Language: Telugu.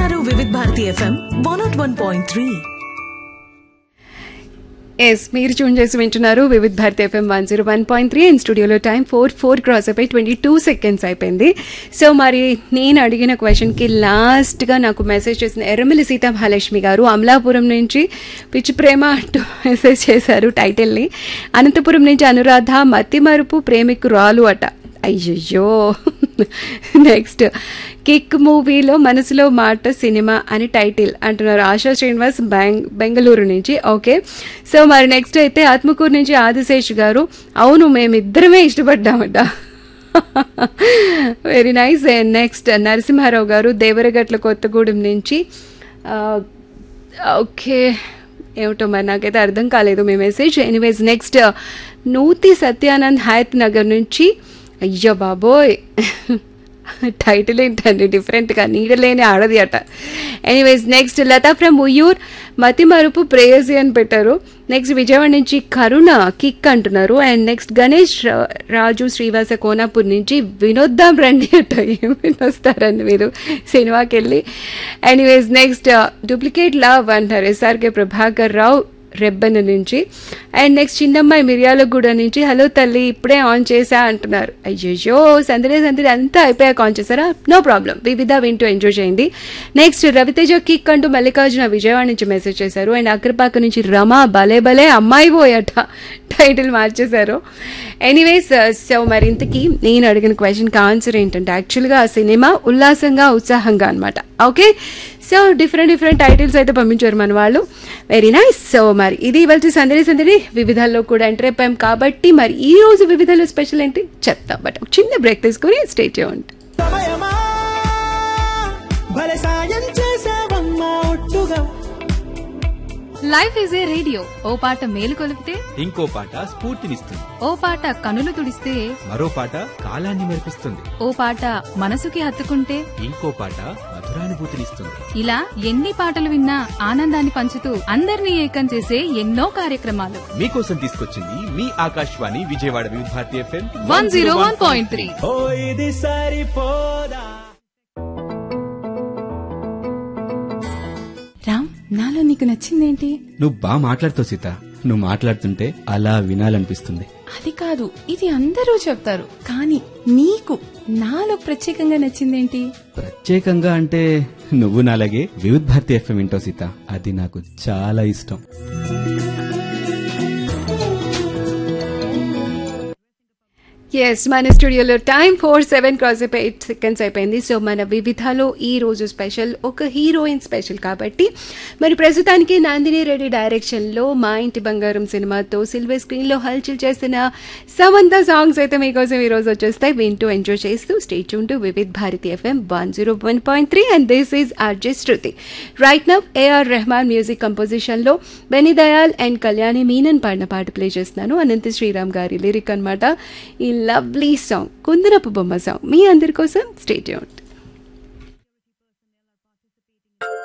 వింటున్నారు Vividh Bharati FM one nought one point three yes మీరు చూన్ చేసి వింటున్నారు Vividh Bharati FM one zero one point three and స్టూడియోలో టైం ఫోర్ ఫోర్ క్రాస్ అయిపోయి ట్వంటీ టూ సెకండ్స్ అయిపోయింది సో మరి నేను అడిగిన క్వశ్చన్కి లాస్ట్గా నాకు మెసేజ్ చేసిన ఎర్రమిల్లి సీతా మహాలక్ష్మి గారు అమలాపురం నుంచి పిచ్చి ప్రేమ అంటూ మెసేజ్ చేశారు టైటిల్ని అనంతపురం నుంచి అనురాధ మతిమరుపు ప్రేమికురాలు అట అయ్యయ్యో నెక్స్ట్ కిక్ మూవీలో మనసులో మాట సినిమా అని టైటిల్ అంటున్నారు ఆశా శ్రీనివాస్ బెంగ్ బెంగళూరు నుంచి ఓకే సో మరి నెక్స్ట్ అయితే ఆత్మకూరు నుంచి ఆదిశేష్ గారు అవును మేమిద్దరమే ఇష్టపడ్డామట వెరీ నైస్ నెక్స్ట్ నరసింహారావు గారు దేవరగట్ల కొత్తగూడెం నుంచి ఆ, ఓకే ఏమిటో మరి నాకైతే అర్థం కాలేదు మీ message anyways next Nuthi Satyanand Hayat Nagar నుంచి అయ్యో బాబోయ్ టైటిల్ ఏంటండి డిఫరెంట్గా నీడలేని ఆడది అట anyways next Lata from Uyyur మతి మరుపు ప్రేయసి అని పెట్టారు నెక్స్ట్ విజయవాడ నుంచి కరుణ కిక్ అంటున్నారు అండ్ నెక్స్ట్ గణేష్ రా- రాజు శ్రీవాస కోనాపూర్ నుంచి వినోద్దాం రండి అట ఏం వినొస్తారండి మీరు సినిమాకి వెళ్ళి ఎనీవేస్ నెక్స్ట్ డూప్లికేట్ లవ్ అంటారు ఎస్ఆర్కే ప్రభాకర్ రావు రెబ్బెన నుంచి అండ్ నెక్స్ట్ చిన్నమ్మాయి మిర్యాలగూడ నుంచి హలో తల్లి ఇప్పుడే ఆన్ చేసా అంటున్నారు అయ్యో సందడి సందడి అంతా అయిపోయాక ఆన్ చేశారా నో ప్రాబ్లం వివిధ వింటూ ఎంజాయ్ చేయండి నెక్స్ట్ రవితేజ కిక్ అంటూ మల్లికార్జున విజయవాడ నుంచి మెసేజ్ చేశారు అండ్ అగ్రపాక నుంచి రమ భలే భలే అమ్మాయి పోయట టైటిల్ మార్చేశారు ఎనీవేస్ సో మరి ఇంతకీ నేను అడిగిన క్వశ్చన్కి ఆన్సర్ ఏంటంటే యాక్చువల్గా ఆ సినిమా ఉల్లాసంగా ఉత్సాహంగా అనమాట okay so different different titles అయితే పంపించారు మన వాళ్ళు వెరీ నైస్ సో మరి ఇది ఇవాళ సందడి సందడి వివిధాల్లో కూడా ఎంటర్ అయిపోయాం కాబట్టి మరి ఈ రోజు వివిధాల్లో స్పెషల్ ఏంటి చెప్తాం బట్ ఒక చిన్న బ్రేక్ తీసుకుని స్టే చేయండి సమయమా భలే సాయం చేసావమ్మా ఒట్టుగా లైఫ్ ఈజ్ ఏ రేడియో ఓ పాట మేలు కొలిపితే ఇంకో పాట స్ఫూర్తినిస్తుంది ఓ పాట కనులు తుడిస్తే మరో పాట కాలాన్ని మెరిపిస్తుంది ఓ పాట మనసుకి హత్తుకుంటే ఇంకో పాట మధురానుభూతినిస్తుంది ఇలా ఎన్ని పాటలు విన్నా ఆనందాన్ని పంచుతూ అందరినీ ఏకం చేసే ఎన్నో కార్యక్రమాలు మీకోసం తీసుకొచ్చింది మీ Akashvani Vijayawada Vividha Bharati FM one zero one point three ఓ ఇది సరిపోదా రామ్ నాలో నీకు నచ్చిందేంటి నువ్వు బాగా మాట్లాడుతావు సీత నువ్వు మాట్లాడుతుంటే అలా వినాలనిపిస్తుంది అది కాదు ఇది అందరూ చెప్తారు కానీ నీకు నాలో ప్రత్యేకంగా నచ్చిందేంటి ప్రత్యేకంగా అంటే నువ్వు నాలాగే వివిధ్ భారతి ఎఫ్ఎం వింటావు సీత అది నాకు చాలా ఇష్టం ఎస్ మన స్టూడియోలో టైం ఫోర్ సెవెన్ క్రాస్ అయిపోయి ఎయిట్ సెకండ్స్ అయిపోయింది సో మన వివిధాలో ఈ రోజు స్పెషల్ ఒక హీరోయిన్ స్పెషల్ కాబట్టి మరి ప్రస్తుతానికి నందిని రెడ్డి డైరెక్షన్లో మా ఇంటి బంగారం సినిమాతో సిల్వర్ స్క్రీన్లో హల్చల్ చేసిన సమంత సాంగ్స్ అయితే మీకోసం ఈ రోజు వచ్చేస్తాయి వింటూ ఎంజాయ్ చేస్తూ స్టేట్ ఉంటూ Vividh Bharati FM one zero one point three and this is RJ Shruti right now AR Rahman music కంపోజిషన్లో బెని దయాల్ అండ్ కళ్యాణి మీనన్ పాడిన పాట ప్లే చేస్తున్నాను అనంత శ్రీరామ్ గారి లిరిక్ అన్నమాట ఈ లవ్లీ సాంగ్ కుందరపు బొమ్మ సాంగ్ మీ అందరి కోసం స్టేట్